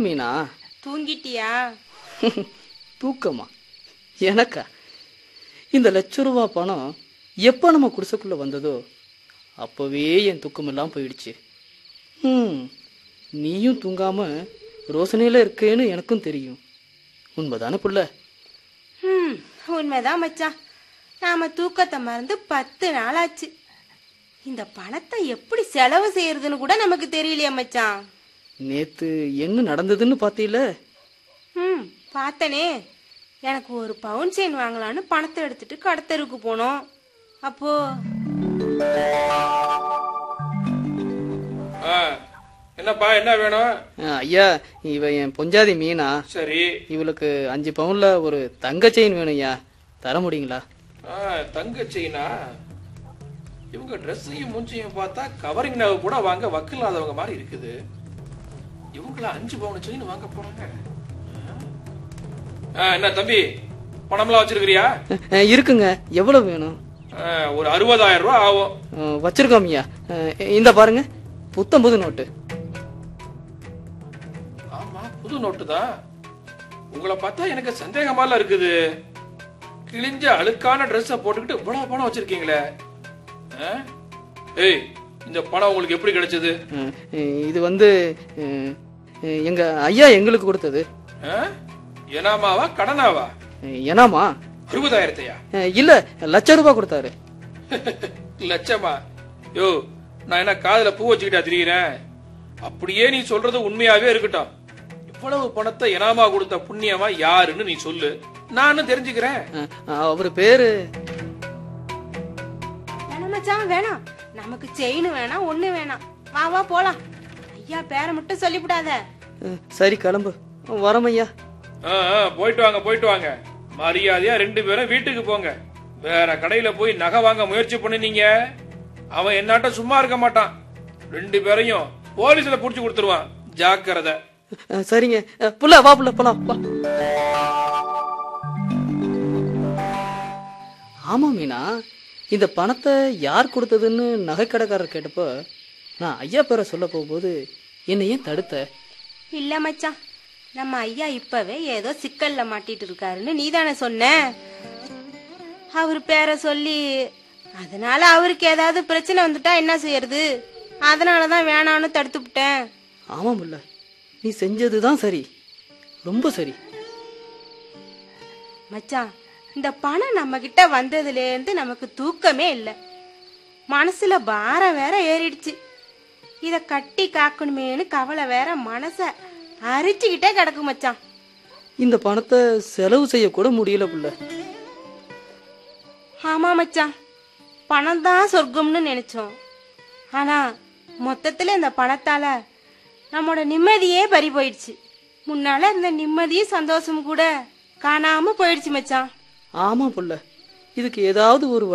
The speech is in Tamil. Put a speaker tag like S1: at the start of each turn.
S1: மீனா
S2: தூங்கிட்டியா
S1: தூக்கமா எனக்கா இந்த லட்ச ரூபா பணம் எப்போ நம்ம குடிசைக்குள்ளே வந்ததோ அப்போவே என் தூக்கமெல்லாம் போயிடுச்சு ம் நீயும் தூங்காம ரோசனையில் இருக்கேன்னு எனக்கும் தெரியும் உண்மைதானே புள்ள
S2: ம் உண்மைதான் மச்சான் நாம தூக்கத்தை மறந்து பத்து நாள் ஆச்சு இந்த பணத்தை எப்படி செலவு செய்யறதுன்னு கூட நமக்கு தெரியலையா மச்சான்
S1: நேத்து என்ன நடந்ததுன்னு பார்த்தீல
S2: ம் பார்த்தனே எனக்கு ஒரு பவுன் செயின் வாங்கலான்னு பணத்தை எடுத்துட்டு கடத்தருக்கு போனோம் அப்போ
S3: ஆ, என்னப்பா என்ன வேணும்
S1: ஆ, ஐயா இவ என் பொஞ்சாதி மீனா
S3: சரி
S1: இவளுக்கு அஞ்சு பவுன்ல ஒரு தங்க செயின் வேணும் ஐயா தர முடியுங்களா
S3: ஆ, தங்க செயினா இவங்க ட்ரெஸ்ஸையும் மூஞ்சியும் பார்த்தா கவரிங் நகை கூட வாங்க வக்கில்லாதவங்க மாதிரி இருக்குது இவங்கள அஞ்சு பவுன் செயின் வாங்க போறாங்க ஆ, என்ன தம்பி பணம்லாம் வச்சிருக்கிறியா
S1: ஆ, இருக்குங்க எவ்வளவு வேணும்
S3: ஆ, ஒரு அறுபதாயிரம் ரூபாய் ஆகும்
S1: ஆ, வச்சிருக்கோம் ஐயா ஆ, இந்த பாருங்க புத்தம் புது நோட்டு
S3: ஆமா புது நோட்டு தான் உங்களை பார்த்தா எனக்கு சந்தேகமால இருக்குது கிழிஞ்ச அழுக்கான ட்ரெஸ்ஸ போட்டுக்கிட்டு இவ்வளவு பணம் வச்சிருக்கீங்களே ஆ? ஏய் இந்த பணம் உங்களுக்கு எப்படி கிடைச்சது
S1: ஆ, இது வந்து ஆ, எங்க ஐயா எங்களுக்கு கொடுத்தது
S3: ஆ? எனாமாவா கடனாவா
S1: ஏனாமா
S3: அறுபதாயிரத்தையா
S1: ஆ, இல்ல லட்ச ரூபாய் கொடுத்தாரு
S3: லட்சமா யோ நான் என்ன காதுல பூ வச்சுக்கிட்டா திரியிறேன் அப்படியே நீ சொல்றது உண்மையாவே இருக்கட்டும் இவ்வளவு பணத்தை எனாமா கொடுத்த புண்ணியமா யாருன்னு நீ சொல்லு நானும் தெரிஞ்சுக்கிறேன்
S1: ஆ, அவரு பேரு
S2: வேணாம் மச்சான் வேணாம் நமக்கு செயின் வேணாம் ஒண்ணு வேணாம் வா வா போலாம் ஐயா பேரை மட்டும் சொல்லிவிடாத
S1: ஆ, சரி கிளம்பு வரோம் ஐயா
S3: ஆ, ஆ, போயிட்டு வாங்க போயிட்டு வாங்க மரியாதையா ரெண்டு பேரும் வீட்டுக்கு போங்க வேற கடையில போய் நகை வாங்க முயற்சி பண்ணுனீங்க அவன் என்னாட்ட சும்மா இருக்க மாட்டான் ரெண்டு பேரையும் போலீஸ்ல புடிச்சு கொடுத்துருவான் ஜாக்கிரதை
S1: ஆ, சரிங்க ஆ, புள்ள வா புள்ள போலாம் வா ஆமா மீனா இந்த பணத்தை யார் கொடுத்ததுன்னு நகைக்கடைக்காரர் கேட்டப்போ நான் ஐயா பேரை சொல்ல போகும்போது என்னை ஏன் தடுத்த
S2: இல்ல மச்சான் நம்ம ஐயா இப்பவே ஏதோ சிக்கல்ல மாட்டிட்டு இருக்காருன்னு நீதானே சொன்ன அவர் பேரை சொல்லி அதனால அவருக்கு ஏதாவது பிரச்சனை வந்துட்டா என்ன செய்யறது அதனாலதான் வேணான்னு தடுத்து விட்டேன்
S1: ஆமாம் புள்ள நீ செஞ்சதுதான் சரி ரொம்ப சரி
S2: மச்சான் இந்த பணம் நம்ம கிட்ட வந்ததுல இருந்து நமக்கு தூக்கமே இல்ல மனசுல பாரம் வேற ஏறிடுச்சு இத கட்டி காக்கணுமேன்னு கவலை வேற மனச அரிச்சுக்கிட்டே கிடக்கு மச்சான்
S1: இந்த பணத்தை செலவு செய்யக்கூட முடியல புள்ள
S2: ஆமா மச்சான் பணம் தான் சொர்க்கம்னு நினைச்சோம் ஆனா மொத்தத்துல இந்த பணத்தால நம்மோட நிம்மதியே பறி போயிடுச்சு முன்னால இருந்த நிம்மதியும் சந்தோஷமும் கூட காணாம போயிடுச்சு மச்சான்
S1: ஆமா புள்ள இதுக்கு ஏதாவது ஒரு